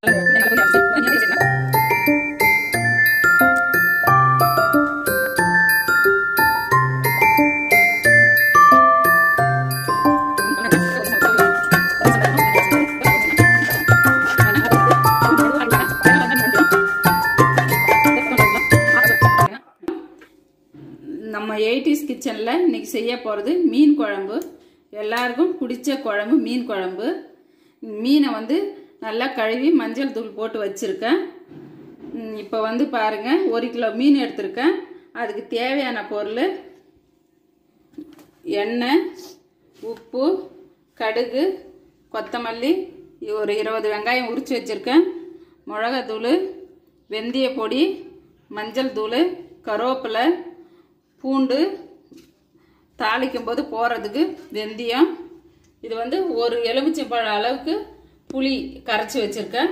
நம்ம எயிட்டிஸ் கிச்சனில் இன்னைக்கு செய்ய போகிறது மீன் குழம்பு எல்லாருக்கும் பிடிச்ச குழம்பு மீன் குழம்பு மீனை வந்து நல்லா கழுவி மஞ்சள் தூள் போட்டு வச்சுருக்கேன் இப்போ வந்து பாருங்கள் ஒரு கிலோ மீன் எடுத்திருக்கேன் அதுக்கு தேவையான பொருள் எண்ணெய் உப்பு கடுகு கொத்தமல்லி ஒரு இருபது வெங்காயம் உரித்து வச்சுருக்கேன் மிளகாத்தூள் வெந்தய பொடி மஞ்சள் தூள் கருவேப்பிலை பூண்டு தாளிக்கும் போது போகிறதுக்கு வெந்தயம் இது வந்து ஒரு எலுமிச்சம்பழம் அளவுக்கு புளி கரைச்சி வச்சுருக்கேன்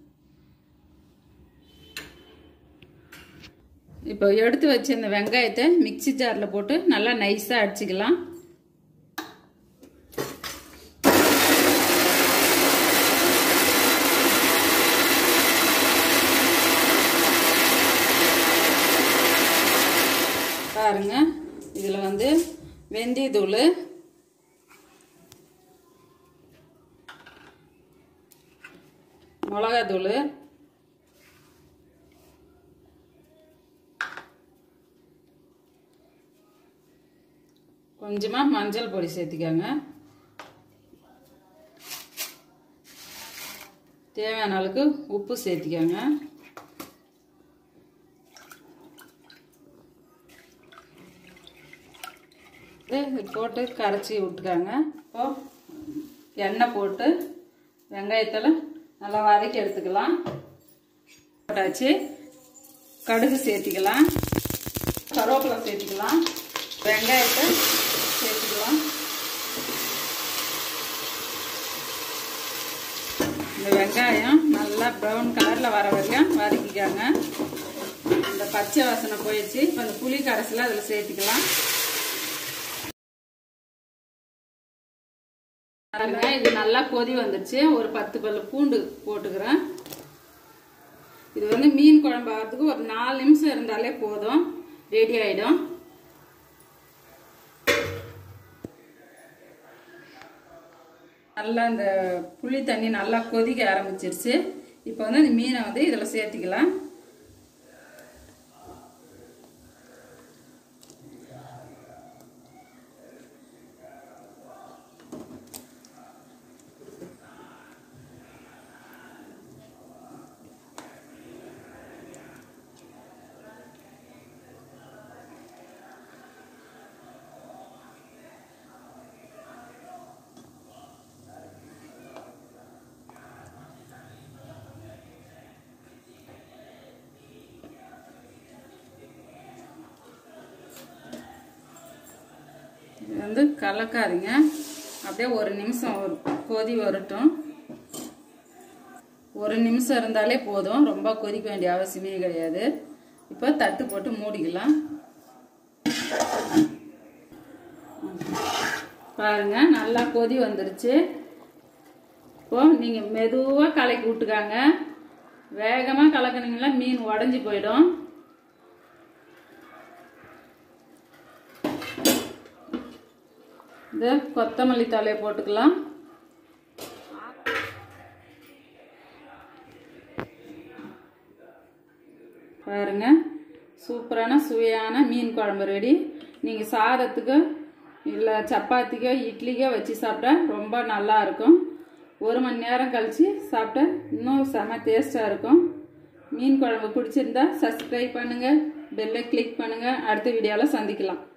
இப்போ எடுத்து வச்ச இந்த வெங்காயத்தை மிக்சி ஜாரில் போட்டு நல்லா நைஸாக அடிச்சுக்கலாம் பாருங்க இதில் வந்து வெந்தயத்தூள் மிளகாத்தூள் கொஞ்சமாக மஞ்சள் பொடி சேர்த்திக்கோங்க தேவையான அளவுக்கு உப்பு சேர்த்திக்கோங்க இது போட்டு கரைச்சி விட்டுக்காங்க இப்போ எண்ணெய் போட்டு வெங்காயத்தில் நல்லா வதக்கி எடுத்துக்கலாம் போட்டாச்சு கடுகு சேர்த்திக்கலாம் கருவேப்பிலை சேர்த்திக்கலாம் வெங்காயத்தை சேர்த்துக்கலாம் இந்த வெங்காயம் நல்லா ப்ரௌன் கலரில் வர வரைக்கும் வதக்கிக்காங்க இந்த பச்சை வாசனை போயிடுச்சு இப்போ இந்த புளி கரைசலை அதில் சேர்த்துக்கலாம் பாருங்க இது நல்லா கொதி வந்துருச்சு ஒரு பத்து பல்லு பூண்டு போட்டுக்கிறேன் இது வந்து மீன் குழம்பு ஆகிறதுக்கு ஒரு நாலு நிமிஷம் இருந்தாலே போதும் ரெடி ஆகிடும் நல்லா இந்த புளி தண்ணி நல்லா கொதிக்க ஆரம்பிச்சிருச்சு இப்போ வந்து இந்த மீனை வந்து இதில் சேர்த்திக்கலாம் இது வந்து கலக்காதீங்க அப்படியே ஒரு நிமிஷம் ஒரு கொதி வரட்டும் ஒரு நிமிஷம் இருந்தாலே போதும் ரொம்ப கொதிக்க வேண்டிய அவசியமே கிடையாது இப்போ தட்டு போட்டு மூடிக்கலாம் பாருங்க நல்லா கொதி வந்துருச்சு இப்போ நீங்கள் மெதுவாக கலக்கி விட்டுக்காங்க வேகமாக கலக்குனீங்களா மீன் உடஞ்சி போயிடும் இது கொத்தமல்லி தலையை போட்டுக்கலாம் பாருங்க சூப்பரான சுவையான மீன் குழம்பு ரெடி நீங்கள் சாதத்துக்கு இல்லை சப்பாத்திக்கோ இட்லிக்கோ வச்சு சாப்பிட்டா ரொம்ப நல்லா இருக்கும் ஒரு மணி நேரம் கழித்து சாப்பிட்டா இன்னும் செம டேஸ்ட்டாக இருக்கும் மீன் குழம்பு பிடிச்சிருந்தா சப்ஸ்கிரைப் பண்ணுங்கள் பெல்லை கிளிக் பண்ணுங்கள் அடுத்த வீடியோவில் சந்திக்கலாம்